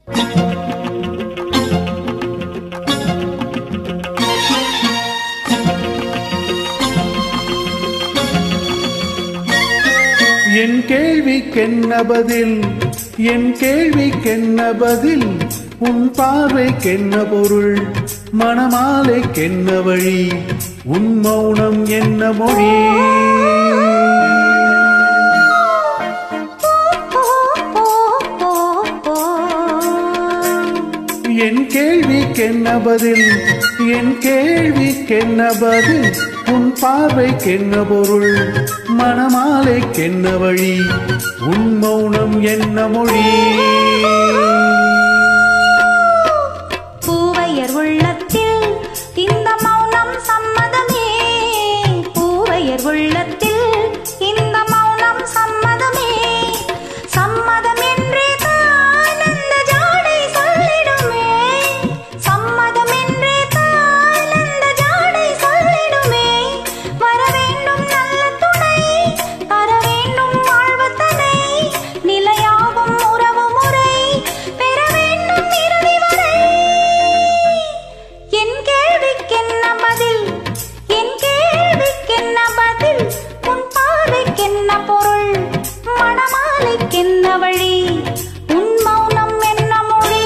என் கேள்விக்கென்ன பதில் என் கேள்விக்கென்ன பதில் உன் பார்வைக்கென்ன பொருள் மணமாலைக்கென்ன வழி உன் மௌனம் என்ன மொழி என் கேள்விக்கென்ன பதில் என் கேள்விக்கென்ன பதில் உன் பார்வைக்கென்ன பொருள் மணமாலைக்கென்ன வழி உன் மௌனம் என்ன மொழி பூவையர் உள்ளத்தில் இந்த மௌனம் சம்மதமே பூவையர் உள்ளத்தில் இந்த மௌனம் சம்மதமே சம்மதம் என்றே தான் அந்த ஜாடை சொல்லிடுமே சம்மதம் என்றே தான் அந்த ஜாடை சொல்லிடுமே வர வேண்டும் நல்ல துணை தர வேண்டும் வாழ்வத்தனை நிலையாகும் உறவு முறை பெற வேண்டும் இறுதி வரை என் கேள்விக்கென்ன பதில் என் கேள்விக்கென்ன பதில் உன் பார்வைக்கென்ன பொருள் மணமாலைக்கென்ன வழி உன் மௌனம் என்ன மொழி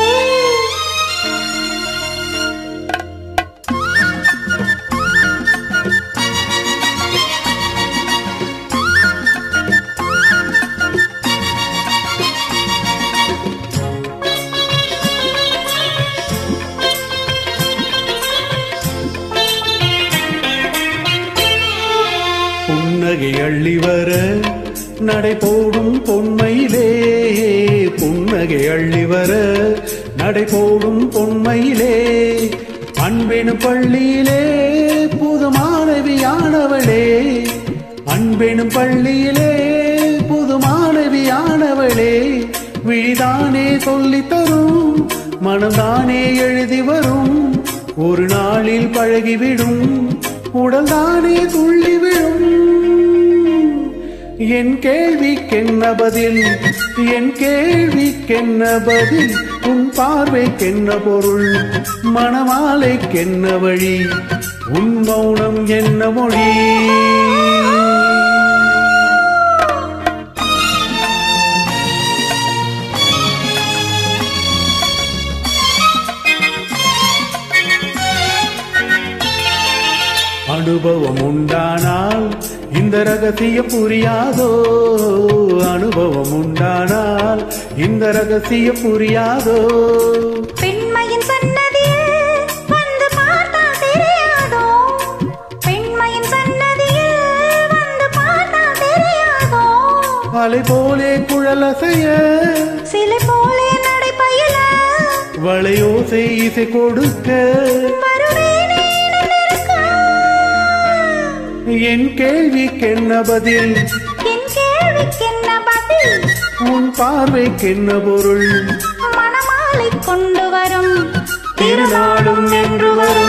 புன்னகை அள்ளி வர நடை போடும் பொன்மையிலே புன்னகை அள்ளி வர நடை போடும் பொன்மையிலே அன்பெனு பள்ளியிலே புது மாணவியானவளே அன்பெனும் பள்ளியிலே புது மாணவியானவளே விழிதானே சொல்லித் தரும் மனம்தானே எழுதி வரும் ஒரு நாளில் பழகிவிடும் உடல்தானே துள்ளி விழும் என் கேள்விக்கென்ன பதில் என் கேள்விக்கென்ன பதில் உன் பார்வைக்கென்ன பொருள் மணமாலைக்கென்ன வழி உன் மௌனம் என்ன மொழி அனுபவம் உண்டானால் இந்த ரகசியம் புரியாதோ அனுபவம் உண்டானால் இந்த ரகசியம் புரியாதோ பெண்மையின் சன்னதியில் வந்து பார்த்தா தெரியாதோ பெண்மையின் சன்னதியில் வந்து பார்த்தா தெரியாதோ அலை போலே குழலசைய சிலை போலே நடைபயில வளையோசை இசை கொடுக்க வருவேனே நினைக்க. என் கேள்விக்கென்ன பதில் என் கேள்விக்கென்ன பதில் உன் பார்வைக்கென்ன பொருள் மணமாலை கொண்டு வரும் திருநாளும் என்று வரும்